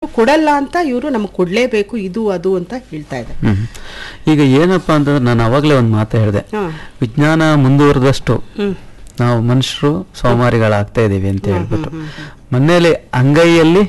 ಕೊಡಲ್ಲ ಅಂತ ಇವರು ನಮ್ಗೆ ಕೊಡ್ಲೇಬೇಕು ಇದು ಅದು ಅಂತ ಹೇಳ್ತಾ ಇದ್ದಾರೆ ಹ್ಮ್ ಈಗ ಏನಪ್ಪಾ ಅಂತಂದ್ರೆ ನಾನು ಅವಾಗಲೇ ಒಂದು ಮಾತು ಹೇಳಿದೆ ಹಾ. ವಿಜ್ಞಾನ ಮುಂದುವರೆದಷ್ಟು ಹ್ಮ್ ನಾವು ಮನುಷ್ಯರು ಸೋಮಾರಿಗಳಾಗ್ತಾ ಇದೀವಿ ಅಂತ ಹೇಳ್ಬಿಟ್ಟು ಮನೆಯಲ್ಲಿ ಅಂಗೈಯಲ್ಲಿ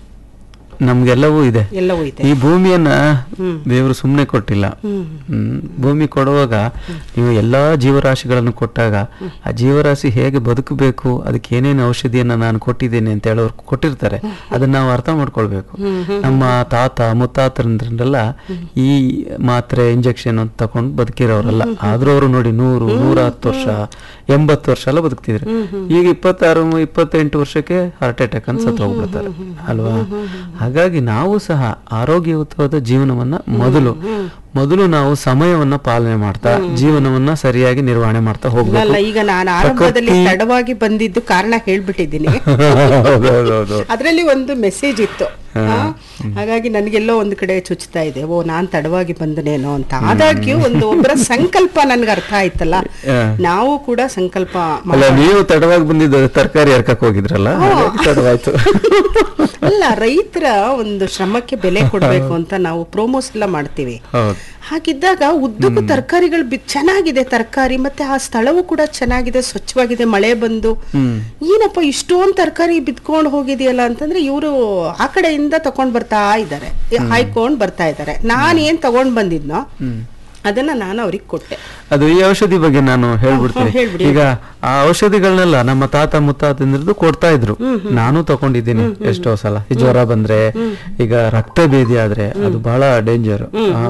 ನಮ್ಗೆಲ್ಲವೂ ಇದೆ ಎಲ್ಲವೂ ಇದೆ ಈ ಭೂಮಿಯನ್ನ ಹ್ಮ್. ದೇವರು ಸುಮ್ಮನೆ ಕೊಟ್ಟಿಲ್ಲ ಹ್ಮ್ ಹ್ಮ್. ಭೂಮಿ ಕೊಡುವಾಗ ನೀವು ಎಲ್ಲಾ ಜೀವರಾಶಿಗಳನ್ನು ಕೊಟ್ಟಾಗ ಆ ಜೀವರಾಶಿ ಹೇಗೆ ಬದುಕಬೇಕು ಅದಕ್ಕೆ ಏನೇನು ಔಷಧಿಯನ್ನ ನಾನು ಕೊಟ್ಟಿದ್ದೇನೆ ಅಂತ ಹೇಳೋರು ಕೊಟ್ಟಿರ್ತಾರೆ ಅದನ್ನ ನಾವು ಅರ್ಥ ಮಾಡ್ಕೊಳ್ಬೇಕು ನಮ್ಮ ತಾತ ಮುತ್ತಾತರಿಂದ್ರೆಲ್ಲ ಈ ಮಾತ್ರೆ ಇಂಜೆಕ್ಷನ್ ಅಂತ ತಗೊಂಡು ಬದುಕಿರೋರಲ್ಲ ಆದ್ರೂ ಅವರು ನೋಡಿ ನೂರು ನೂರ ಹತ್ತು ವರ್ಷ ಎಂಬತ್ತು ವರ್ಷ ಎಲ್ಲ ಬದುಕ್ತಿದ್ರು ಈಗ ಇಪ್ಪತ್ತಾರು ಇಪ್ಪತ್ತೆಂಟು ವರ್ಷಕ್ಕೆ ಹಾರ್ಟ್ ಅಟ್ಯಾಕ್ ಅಂತ ಸತ್ತು ಹೋಗ್ಬಿಡ್ತಾರೆ ಅಲ್ವಾ ಹಾಗಾಗಿ ನಾವು ಸಹ ಆರೋಗ್ಯಯುತವಾದ ಜೀವನವನ್ನ ಮೊದಲು ಮೊದಲು ನಾವು ಸಮಯವನ್ನ ಪಾಲನೆ ಮಾಡ್ತಾ ಜೀವನವನ್ನ ಸರಿಯಾಗಿ ನಿರ್ವಹಣೆ ಮಾಡ್ತಾ ಅಲ್ಲ ಹೋಗ್ಬೇಕು ಈಗ ನಾನು ಆರಂಭದಲ್ಲಿ ಪ್ರಕೃತಿ- ತಡವಾಗಿ ಬಂದಿದ್ದು ಕಾರಣ ಹೇಳ್ಬಿಟ್ಟಿದ್ದೀನಿ ಹೌದೌದೌದು. ಅದರಲ್ಲಿ ಒಂದು ಮೆಸೇಜ್ ಇತ್ತು ಆ, ಹಾಗಾಗಿ ನನಗೆಲ್ಲೋ ಒಂದು ಕಡೆ ಚುಚ್ತಾ ಇದೆ ಓ ನಾನ್ ತಡವಾಗಿ ಬಂದನೇನೋ ಅಂತ ಆದಾಗ್ಯೂ ಒಂದು ಒಬ್ಬರ ಸಂಕಲ್ಪ ನನ್ಗೆ ಅರ್ಥ ಆಯ್ತಲ್ಲ ಹಾ. ನಾವು ಕೂಡ ಸಂಕಲ್ಪ ಅಲ್ಲ ಮಾಡೋಣ. ನೀವು ತಡವಾಗಿ ಬಂದಿದ್ದು ತರಕಾರಿ ಹರ್ಕಕ್ ಹೋಗಿದ್ರಲ್ಲ ಹಾಗಾಗಿ ತಡವಾಯ್ತು ಅಲ್ಲ ರೈತರ ಒಂದು ಶ್ರಮಕ್ಕೆ ಬೆಲೆ ಕೊಡ್ಬೇಕು ಅಂತ ನಾವು ಪ್ರೋಮೋಸ್ ಎಲ್ಲ ಮಾಡ್ತೀವಿ ಹೌದು ಹಾಗಿದ್ದಾಗ ಉದ್ದಕ್ಕೂ ತರಕಾರಿಗಳು ಬಿ ಚೆನ್ನಾಗಿದೆ ತರಕಾರಿ ಮತ್ತೆ ಆ ಸ್ಥಳವು ಕೂಡ ಚೆನ್ನಾಗಿದೆ ಸ್ವಚ್ಛವಾಗಿದೆ ಮಳೆ ಬಂದು ಹ್ಮ್ ಏನಪ್ಪ ಇಷ್ಟೊಂದು ತರಕಾರಿ ಬಿತ್ಕೊಂಡು ಹೋಗಿದೆಯಲ್ಲ ಅಂತಂದ್ರೆ ಇವರು ಆ ಕಡೆಯಿಂದ ತಕೊಂಡ್ ಬರ್ತಾ ಇದ್ದಾರೆ ಹಾಯ್ಕೊಂಡ್ ಬರ್ತಾ ಇದ್ದಾರೆ ನಾನು ಏನ್ ತಗೊಂಡ್ ಬಂದಿದ್ನೋ ಅದನ್ನ ನಾನು ಅವ್ರಿಗೆ ಕೊಟ್ಟೆ ಅದು ಈ ಔಷಧಿ ಬಗ್ಗೆ ನಾನು ಹೇಳ್ಬಿಡ್ತೀನಿ ಹ್ಮ್, ಹೇಳ್ಬಿಡಿ. ಈಗ ಆ ಔಷಧಿಗಳನ್ನೆಲ್ಲ ನಮ್ಮ ತಾತ ಮುತ್ತಾತಂದ್ರದ್ದು ಕೊಡ್ತಾ ಇದ್ರು ನಾನು ತಗೊಂಡಿದ್ದೀನಿ ಎಷ್ಟೋ ಸಲ ಈ ಜ್ವರ ಬಂದ್ರೆ ಈಗ ರಕ್ತ ಭೇದಿ ಆದ್ರೆ ಅದು ಬಹಳ ಡೇಂಜರ್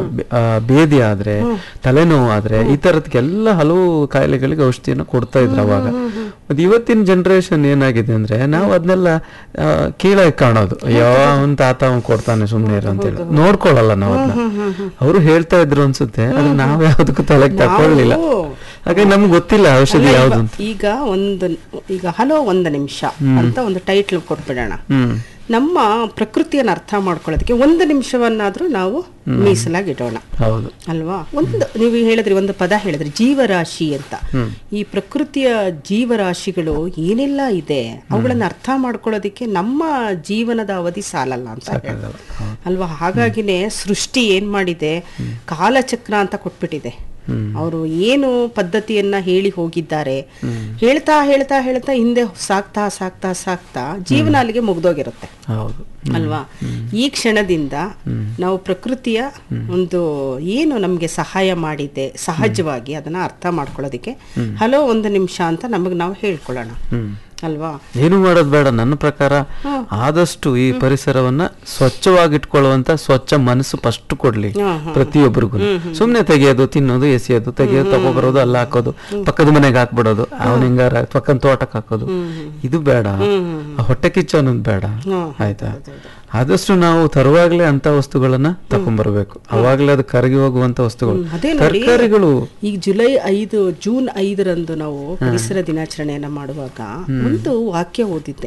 ಭೇದಿ ಆದ್ರೆ ತಲೆನೋವು ಆದ್ರೆ ಈ ತರದ್ಕೆಲ್ಲ ಹಲವು ಕಾಯಿಲೆಗಳಿಗೆ ಔಷಧಿಯನ್ನು ಕೊಡ್ತಾ ಇದ್ರು ಅವಾಗ ಮತ್ತೆ ಇವತ್ತಿನ ಜನರೇಷನ್ ಏನಾಗಿದೆ ಅಂದ್ರೆ ನಾವು ಅದನ್ನೆಲ್ಲ ಕೀಳಾಗಿ ಕಾಣೋದು ಅಯ್ಯೋ ಅವನ್ ತಾತ ಅವ್ನ್ ಕೊಡ್ತಾನೆ ಸುಮ್ನೆ ಇರು ಅಂತ ಹೇಳಿ ನೋಡ್ಕೊಳ್ಳಲ್ಲ ನಾವು ಅದನ್ನ ಅವರು ಹೇಳ್ತಾ ಇದ್ರು ಅನ್ಸುತ್ತೆ ಆದ್ರೆ ನಾವ್ ಯಾವ್ದಕ್ಕೂ ತಲೆಗೆ ತಕೊಳ್ಳಿಲ್ಲ ನಾವು- ಹಾಗಾಗಿ ನಮ್ಗೆ ಗೊತ್ತಿಲ್ಲ ಔಷಧಿ ಅಲ್ಲ, ಯಾವ್ದು ಈಗ- ಅಂತ ಈಗ ಒಂದು ಈಗ ಹಲೋ ಒಂದು ನಿಮಿಷ ಅಂತ ಒಂದು ಟೈಟ್ಲ್ ಕೊಟ್ಬಿಡೋಣ ಹ್ಮ್ ನಮ್ಮ ಪ್ರಕೃತಿಯನ್ನು ಅರ್ಥ ಮಾಡ್ಕೊಳ್ಳೋದಕ್ಕೆ ಒಂದು ನಿಮಿಷವನ್ನಾದ್ರೂ ನಾವು ಮೀಸಲಾಗಿ ಇಡೋಣ ಹೌದು ಅಲ್ವಾ ಒಂದು ನೀವು ಹೇಳಿದ್ರಿ ಒಂದು ಪದ ಹೇಳಿದ್ರಿ ಜೀವರಾಶಿ ಅಂತ ಈ ಪ್ರಕೃತಿಯ ಜೀವರಾಶಿಗಳು ಏನೆಲ್ಲ ಇದೆ ಅವುಗಳನ್ನ ಅರ್ಥ ಮಾಡ್ಕೊಳ್ಳೋದಕ್ಕೆ ನಮ್ಮ ಜೀವನದ ಅವಧಿ ಸಾಲಲ್ಲ ಅಂತ ಹೇಳ್ತಾರೆ. ಅಲ್ವಾ ಹಾಗಾಗಿನೇ ಸೃಷ್ಟಿ ಏನ್ ಮಾಡಿದೆ ಕಾಲಚಕ್ರ ಅಂತ ಕೊಟ್ಬಿಟ್ಟಿದೆ ಅವರು ಏನು ಪದ್ಧತಿಯನ್ನ ಹೇಳಿ ಹೋಗಿದ್ದಾರೆ ಹೇಳ್ತಾ ಹೇಳ್ತಾ ಹೇಳ್ತಾ ಹಿಂದೆ ಸಾಕ್ತಾ ಸಾಕ್ತಾ ಸಾಕ್ತಾ ಜೀವನ ಅಲ್ಲಿಗೆ ಮುಗ್ದೋಗಿರುತ್ತೆ ಹೌದು ಅಲ್ವಾ ಈ ಕ್ಷಣದಿಂದ ನಾವು ಪ್ರಕೃತಿಯ ಒಂದು ಏನು ನಮಗೆ ಸಹಾಯ ಮಾಡಿದೆ ಸಹಜವಾಗಿ ಅದನ್ನ ಅರ್ಥ ಮಾಡ್ಕೊಳ್ಳೋದಕ್ಕೆ ಹಲೋ ಒಂದು ನಿಮಿಷ ಅಂತ ನಮಗೆ ನಾವು ಹೇಳ್ಕೊಳ್ಳೋಣ ಹ್ಮ್ ಅಲ್ವಾ ಏನು ಮಾಡೋದು ಬೇಡ ನನ್ನ ಪ್ರಕಾರ ಆದಷ್ಟು ಈ ಪರಿಸರವನ್ನ ಸ್ವಚ್ಛವಾಗಿಟ್ಕೊಳ್ಳುವಂತ ಸ್ವಚ್ಛ ಮನಸ್ಸು ಫಸ್ಟ್ ಕೊಡ್ಲಿ ಹಾ, ಹಾ. ಪ್ರತಿಯೊಬ್ಬರಿಗೂ ಸುಮ್ನೆ ತೆಗಿಯೋದು ತಿನ್ನೋದು ಎಸೆಯೋದು ತೆಗಿಯೋದು ತಗೋಬರೋದು ಅಲ್ಲ ಹಾಕೋದು ಪಕ್ಕದ ಮನೆಗೆ ಹಾಕ್ಬಿಡೋದು ಅವನ ಹಿಂಗಾರ ಪಕ್ಕದ ತೋಟಕ್ಕೆ ಹಾಕೋದು ಇದು ಬೇಡ ಆ ಹೊಟ್ಟೆ ಕಿಚ್ಚು ಅನ್ನೋದು ಬೇಡ ಆಯ್ತಾ ಆದಷ್ಟು ನಾವು ತರುವಾಗ್ಲೇ ಅಂತ ವಸ್ತುಗಳನ್ನ ತಕೊಂಡ್ಬರ್ಬೇಕು ಅವಾಗ್ಲೇ ಅದು ಕರಗಿ ಹೋಗುವಂತ ವಸ್ತುಗಳು ಅದೇ ನೋಡಿ ತರಕಾರಿಗಳು ಈಗ ಜುಲೈ ಐದು ಜೂನ್ ಐದರಂದು ನಾವು ಪರಿಸರ ದಿನಾಚರಣೆಯನ್ನ ಮಾಡುವಾಗ ಒಂದು ವಾಕ್ಯ ಓದಿದ್ದೆ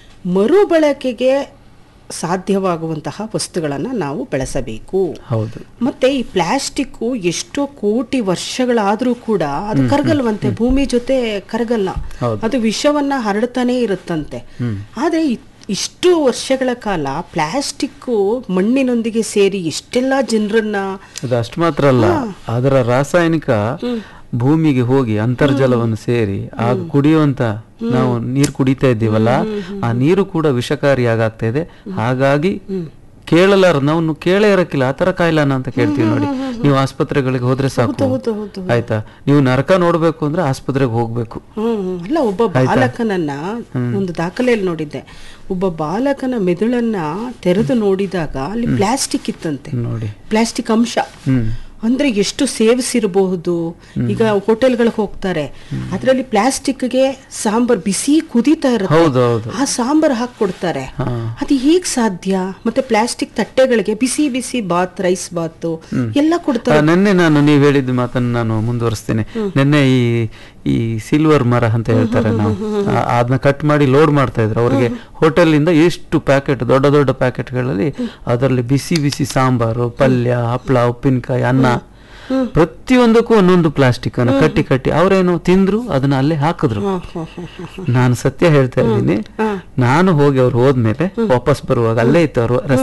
ಮರುಬಳಕೆಗೆ ಸಾಧ್ಯವಾಗುವಂತಹ ವಸ್ತುಗಳನ್ನ ನಾವು ಬೆಳೆಸಬೇಕು ಹೌದು ಮತ್ತೆ ಈ ಪ್ಲಾಸ್ಟಿಕ್ಕು ಎಷ್ಟೋ ಕೋಟಿ ವರ್ಷಗಳಾದ್ರೂ ಕೂಡ ಅದು ಕರಗಲ್ವಂತೆ ಭೂಮಿ ಜೊತೆ ಕರಗಲ್ಲ ಹೌದು. ಅದು ವಿಷವನ್ನ ಹರಡ್ತಾನೆ ಇರುತ್ತಂತೆ ಆದ್ರೆ ಇ- ಇಷ್ಟು ವರ್ಷಗಳ ಕಾಲ ಪ್ಲಾಸ್ಟಿಕ್ಕು ಮಣ್ಣಿನೊಂದಿಗೆ ಸೇರಿ ಎಷ್ಟೆಲ್ಲ ಜನರನ್ನ ಅದು ಅಷ್ಟು ಮಾತ್ರ ಅಲ್ಲ ಅದರ ರಾಸಾಯನಿಕ ಭೂಮಿಗೆ ಹೋಗಿ ಅಂತರ್ಜಲವನ್ನು ಸೇರಿ ಆಗ ಕುಡಿಯುವಂತ ನಾವು ನೀರು ಕುಡಿತಾ ಇದ್ದೀವಲ್ಲ ಆ ನೀರು ಕೂಡ ವಿಷಕಾರಿಯಾಗ್ತಾ ಇದೆ ಹಾಗಾಗಿ ಕೇಳಲಾರ ನಾವು ಕೇಳೇ ಇರಕ್ಕಿಲ್ಲ ಆ ತರ ಕಾಯಿಲಾನ ಅಂತ ಕೇಳ್ತೀವಿ ನೋಡಿ ನೀವು ಆಸ್ಪತ್ರೆಗಳಿಗೆ ಹೋದ್ರೆ ಸಾಕು ಹೌದು ಹೌದು ಆಯ್ತಾ ನೀವು ನರಕ ನೋಡ್ಬೇಕು ಅಂದ್ರೆ ಆಸ್ಪತ್ರೆಗೆ ಹೋಗ್ಬೇಕು ಹ್ಮ್ ಅಲ್ಲ ಒಬ್ಬ ಬಾಲಕನನ್ನ ಒಂದು ದಾಖಲೆಯಲ್ಲಿ ನೋಡಿದ್ದೆ ಒಬ್ಬ ಬಾಲಕನ ಮೆದುಳನ್ನ ತೆರೆದು ನೋಡಿದಾಗ ಅಲ್ಲಿ ಪ್ಲಾಸ್ಟಿಕ್ ಇತ್ತಂತೆ ನೋಡಿ ಪ್ಲಾಸ್ಟಿಕ್ ಅಂಶ ಹ್ಮ್ ಅಂದ್ರೆ ಎಷ್ಟು ಸೇವಿಸಿರಬಹುದು ಈಗ ಹೋಟೆಲ್ಗಳಿಗೆ ಹೋಗ್ತಾರೆ ಅದರಲ್ಲಿ ಪ್ಲಾಸ್ಟಿಕ್ಗೆ ಸಾಂಬಾರ್ ಬಿಸಿ ಕುದೀತಾ ಇರುತ್ತೆ ಹೌದು ಹೌದು ಆ ಸಾಂಬಾರ್ ಹಾಕಿ ಕೊಡ್ತಾರೆ ಹಾ. ಅದು ಹೇಗ್ ಸಾಧ್ಯ ಮತ್ತೆ ಪ್ಲಾಸ್ಟಿಕ್ ತಟ್ಟೆಗಳಿಗೆ ಬಿಸಿ ಬಿಸಿ ಬಾತ್ ರೈಸ್ ಬಾತ್ ಎಲ್ಲ ಕೊಡ್ತಾರೆ ಆ, ನೆನ್ನೆ ನಾನು ನೀವು ಹೇಳಿದ ಮಾತನ್ನು ನಾನು ಮುಂದುವರಿಸ್ತೇನೆ ನಿನ್ನೆ ಈ ಈ ಸಿಲ್ವರ್ ಮರ ಅಂತ ಹೇಳ್ತಾರೆ ನಾವು ಆ- ಅದನ್ನ ಕಟ್ ಮಾಡಿ ಲೋಡ್ ಮಾಡ್ತಾ ಇದ್ರು ಅವರಿಗೆ ಹೋಟೆಲಿಂದ ಎಷ್ಟು ಪ್ಯಾಕೆಟ್ ದೊಡ್ಡ ದೊಡ್ಡ ಪ್ಯಾಕೆಟ್ಗಳಲ್ಲಿ ಅದರಲ್ಲಿ ಬಿಸಿ ಬಿಸಿ ಸಾಂಬಾರು ಪಲ್ಯ ಹಪ್ಪಳ ಉಪ್ಪಿನಕಾಯಿ ಅನ್ನ ಪ್ರತಿಯೊಂದಕ್ಕೂ ಒಂದೊಂದು ಪ್ಲಾಸ್ಟಿಕ್ ಅನ್ನ ಕಟ್ಟಿ ಕಟ್ಟಿ ಅವರೇನು ತಿಂದ್ರು ಅದನ್ನ ಅಲ್ಲೇ ಹಾಕಿದ್ರು ಹ, ಹ, ಹ, ಹ. ನಾನು ಸತ್ಯ ಹೇಳ್ತಾ ಇದ್ದೀನಿ ನಾನು ಹೋಗಿ ಅವ್ರು ಹೋದ್ಮೇಲೆ ವಾಪಸ್ ಬರುವಾಗ ಅಲ್ಲೇ ಇತ್ತು ಅವರು